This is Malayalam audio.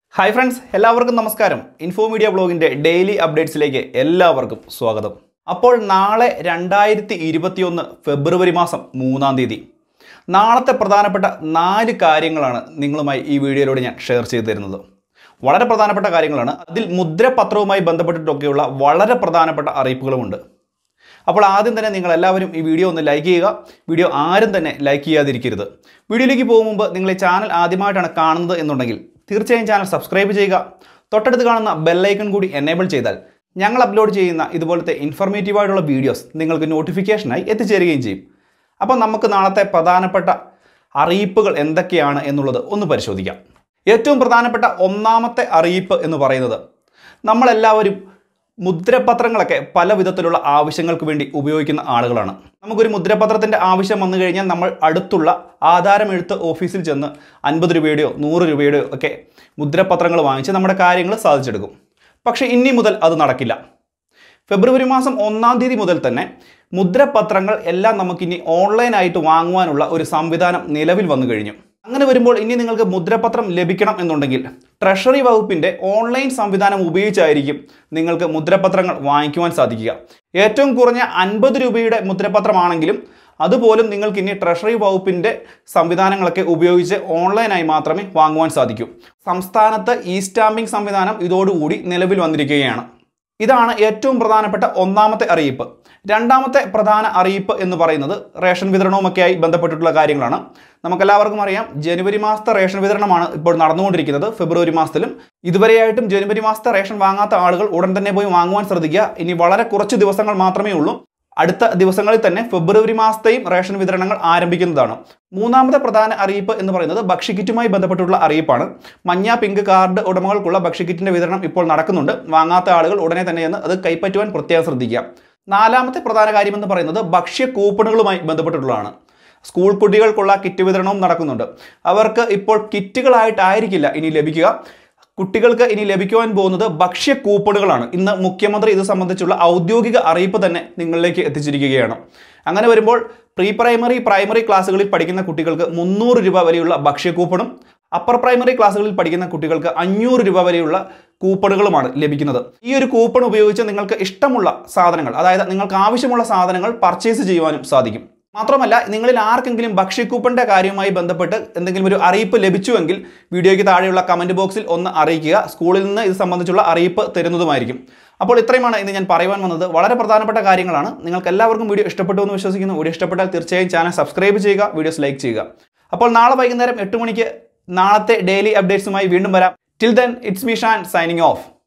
ഹായ് ഫ്രണ്ട്സ് എല്ലാവർക്കും നമസ്കാരം ഇൻഫോ മീഡിയ ബ്ലോഗിൻ്റെ ഡെയിലി അപ്ഡേറ്റ്സിലേക്ക് എല്ലാവർക്കും സ്വാഗതം അപ്പോൾ നാളെ രണ്ടായിരത്തി ഇരുപത്തിയൊന്ന് ഫെബ്രുവരി മാസം മൂന്നാം തീയതി നാളത്തെ പ്രധാനപ്പെട്ട നാല് കാര്യങ്ങളാണ് നിങ്ങളുമായി ഈ വീഡിയോയിലൂടെ ഞാൻ ഷെയർ ചെയ്തു തരുന്നത് വളരെ പ്രധാനപ്പെട്ട കാര്യങ്ങളാണ് അതിൽ മുദ്രപത്രവുമായി ബന്ധപ്പെട്ടിട്ടൊക്കെയുള്ള വളരെ പ്രധാനപ്പെട്ട അറിയിപ്പുകളുമുണ്ട് അപ്പോൾ ആദ്യം തന്നെ നിങ്ങൾ എല്ലാവരും ഈ വീഡിയോ ഒന്ന് ലൈക്ക് ചെയ്യുക വീഡിയോ ആരും തന്നെ ലൈക്ക് ചെയ്യാതിരിക്കരുത് വീഡിയോയിലേക്ക് പോകും മുമ്പ് നിങ്ങൾ ഈ ചാനൽ ആദ്യമായിട്ടാണ് കാണുന്നത് എന്നുണ്ടെങ്കിൽ തീർച്ചയായും ചാനൽ സബ്സ്ക്രൈബ് ചെയ്യുക തൊട്ടടുത്ത് കാണുന്ന ബെല്ലൈക്കൺ കൂടി എനേബിൾ ചെയ്താൽ ഞങ്ങൾ അപ്ലോഡ് ചെയ്യുന്ന ഇതുപോലത്തെ ഇൻഫർമേറ്റീവ് ആയിട്ടുള്ള വീഡിയോസ് നിങ്ങൾക്ക് നോട്ടിഫിക്കേഷനായി എത്തിച്ചേരുകയും ചെയ്യും അപ്പോൾ നമുക്ക് നാളത്തെ പ്രധാനപ്പെട്ട അറിയിപ്പുകൾ എന്തൊക്കെയാണ് എന്നുള്ളത് ഒന്ന് പരിശോധിക്കാം ഏറ്റവും പ്രധാനപ്പെട്ട ഒന്നാമത്തെ അറിയിപ്പ് എന്ന് പറയുന്നത് നമ്മളെല്ലാവരും മുദ്രപത്രങ്ങളൊക്കെ പല വിധത്തിലുള്ള ആവശ്യങ്ങൾക്ക് വേണ്ടി ഉപയോഗിക്കുന്ന ആളുകളാണ് നമുക്കൊരു മുദ്രപത്രത്തിൻ്റെ ആവശ്യം വന്നു കഴിഞ്ഞാൽ നമ്മൾ അടുത്തുള്ള ആധാരമെഴുത്ത് ഓഫീസിൽ ചെന്ന് അൻപത് രൂപയുടെയോ നൂറ് രൂപയുടെയോ ഒക്കെ മുദ്രപത്രങ്ങൾ വാങ്ങിച്ച് നമ്മുടെ കാര്യങ്ങൾ സാധിച്ചെടുക്കും പക്ഷേ ഇനി മുതൽ അത് നടക്കില്ല ഫെബ്രുവരി മാസം ഒന്നാം തീയതി മുതൽ തന്നെ മുദ്രപത്രങ്ങൾ എല്ലാം നമുക്കിനി ഓൺലൈനായിട്ട് വാങ്ങുവാനുള്ള ഒരു സംവിധാനം നിലവിൽ വന്നു കഴിഞ്ഞു അങ്ങനെ വരുമ്പോൾ ഇനി നിങ്ങൾക്ക് മുദ്രപത്രം ലഭിക്കണം എന്നുണ്ടെങ്കിൽ ട്രഷറി വകുപ്പിൻ്റെ ഓൺലൈൻ സംവിധാനം ഉപയോഗിച്ചായിരിക്കും നിങ്ങൾക്ക് മുദ്രപത്രങ്ങൾ വാങ്ങിക്കുവാൻ സാധിക്കുക ഏറ്റവും കുറഞ്ഞ അൻപത് രൂപയുടെ മുദ്രപത്രമാണെങ്കിലും അതുപോലും നിങ്ങൾക്ക് ഇനി ട്രഷറി വകുപ്പിൻ്റെ സംവിധാനങ്ങളൊക്കെ ഉപയോഗിച്ച് ഓൺലൈനായി മാത്രമേ വാങ്ങുവാൻ സാധിക്കൂ സംസ്ഥാനത്ത് ഇ സ്റ്റാമ്പിംഗ് സംവിധാനം ഇതോടുകൂടി നിലവിൽ വന്നിരിക്കുകയാണ് ഇതാണ് ഏറ്റവും പ്രധാനപ്പെട്ട ഒന്നാമത്തെ അറിയിപ്പ് രണ്ടാമത്തെ പ്രധാന അറിയിപ്പ് എന്ന് പറയുന്നത് റേഷൻ വിതരണവുമൊക്കെയായി ബന്ധപ്പെട്ടിട്ടുള്ള കാര്യങ്ങളാണ് നമുക്കെല്ലാവർക്കും അറിയാം ജനുവരി മാസത്തെ റേഷൻ വിതരണമാണ് ഇപ്പോൾ നടന്നുകൊണ്ടിരിക്കുന്നത് ഫെബ്രുവരി മാസത്തിലും ഇതുവരെയായിട്ടും ജനുവരി മാസത്തെ റേഷൻ വാങ്ങാത്ത ആളുകൾ ഉടൻ തന്നെ പോയി വാങ്ങുവാൻ ശ്രദ്ധിക്കുക ഇനി വളരെ കുറച്ച് ദിവസങ്ങൾ മാത്രമേ ഉള്ളൂ അടുത്ത ദിവസങ്ങളിൽ തന്നെ ഫെബ്രുവരി മാസത്തെയും റേഷൻ വിതരണങ്ങൾ ആരംഭിക്കുന്നതാണ് മൂന്നാമത്തെ പ്രധാന അറിയിപ്പ് എന്ന് പറയുന്നത് ഭക്ഷ്യക്കിറ്റുമായി ബന്ധപ്പെട്ടുള്ള അറിയിപ്പാണ് മഞ്ഞ പിങ്ക് കാർഡ് ഉടമകൾക്കുള്ള ഭക്ഷ്യക്കിറ്റിന്റെ വിതരണം ഇപ്പോൾ നടക്കുന്നുണ്ട് വാങ്ങാത്ത ആളുകൾ ഉടനെ തന്നെ എന്ന് അത് കൈപ്പറ്റുവാൻ പ്രത്യേകം ശ്രദ്ധിക്കുക നാലാമത്തെ പ്രധാന കാര്യം എന്ന് പറയുന്നത് ഭക്ഷ്യ കൂപ്പണുകളുമായി ബന്ധപ്പെട്ടിട്ടുള്ളതാണ് സ്കൂൾ കുട്ടികൾക്കുള്ള കിറ്റ് വിതരണവും നടക്കുന്നുണ്ട് അവർക്ക് ഇപ്പോൾ കിറ്റുകളായിട്ടായിരിക്കില്ല ഇനി ലഭിക്കുക കുട്ടികൾക്ക് ഇനി ലഭിക്കുവാൻ പോകുന്നത് ഭക്ഷ്യ കൂപ്പണുകളാണ് ഇന്ന് മുഖ്യമന്ത്രി ഇത് സംബന്ധിച്ചുള്ള ഔദ്യോഗിക അറിയിപ്പ് തന്നെ നിങ്ങളിലേക്ക് എത്തിച്ചിരിക്കുകയാണ് അങ്ങനെ വരുമ്പോൾ പ്രീ പ്രൈമറി പ്രൈമറി ക്ലാസ്സുകളിൽ പഠിക്കുന്ന കുട്ടികൾക്ക് മുന്നൂറ് രൂപ വരെയുള്ള ഭക്ഷ്യ കൂപ്പണും അപ്പർ പ്രൈമറി ക്ലാസ്സുകളിൽ പഠിക്കുന്ന കുട്ടികൾക്ക് അഞ്ഞൂറ് രൂപ വരെയുള്ള കൂപ്പണുകളുമാണ് ലഭിക്കുന്നത് ഈ ഒരു കൂപ്പൺ ഉപയോഗിച്ച് നിങ്ങൾക്ക് ഇഷ്ടമുള്ള സാധനങ്ങൾ അതായത് നിങ്ങൾക്ക് ആവശ്യമുള്ള സാധനങ്ങൾ പർച്ചേസ് ചെയ്യുവാനും സാധിക്കും മാത്രമല്ല നിങ്ങളിൽ ആർക്കെങ്കിലും ഭക്ഷ്യക്കൂപ്പണിൻ്റെ കാര്യവുമായി ബന്ധപ്പെട്ട് എന്തെങ്കിലും ഒരു അറിയിപ്പ് ലഭിച്ചുവെങ്കിൽ വീഡിയോയ്ക്ക് താഴെയുള്ള കമൻറ്റ് ബോക്സിൽ ഒന്ന് അറിയിക്കുക സ്കൂളിൽ നിന്ന് ഇത് സംബന്ധിച്ചുള്ള അറിയിപ്പ് തരുന്നതുമായിരിക്കും അപ്പോൾ ഇത്രയുമാണ് ഇന്ന് ഞാൻ പറയുവാൻ വന്നത് വളരെ പ്രധാനപ്പെട്ട കാര്യങ്ങളാണ് നിങ്ങൾക്ക് എല്ലാവർക്കും വീഡിയോ ഇഷ്ടപ്പെട്ടു എന്ന് വിശ്വസിക്കുന്നു വീഡിയോ ഇഷ്ടപ്പെട്ടാൽ തീർച്ചയായും ചാനൽ സബ്സ്ക്രൈബ് ചെയ്യുക വീഡിയോസ് ലൈക്ക് ചെയ്യുക അപ്പോൾ നാളെ വൈകുന്നേരം എട്ട് മണിക്ക് നാളത്തെ ഡെയിലി അപ്ഡേറ്റ്സുമായി വീണ്ടും വരാം till then it's me Shan signing of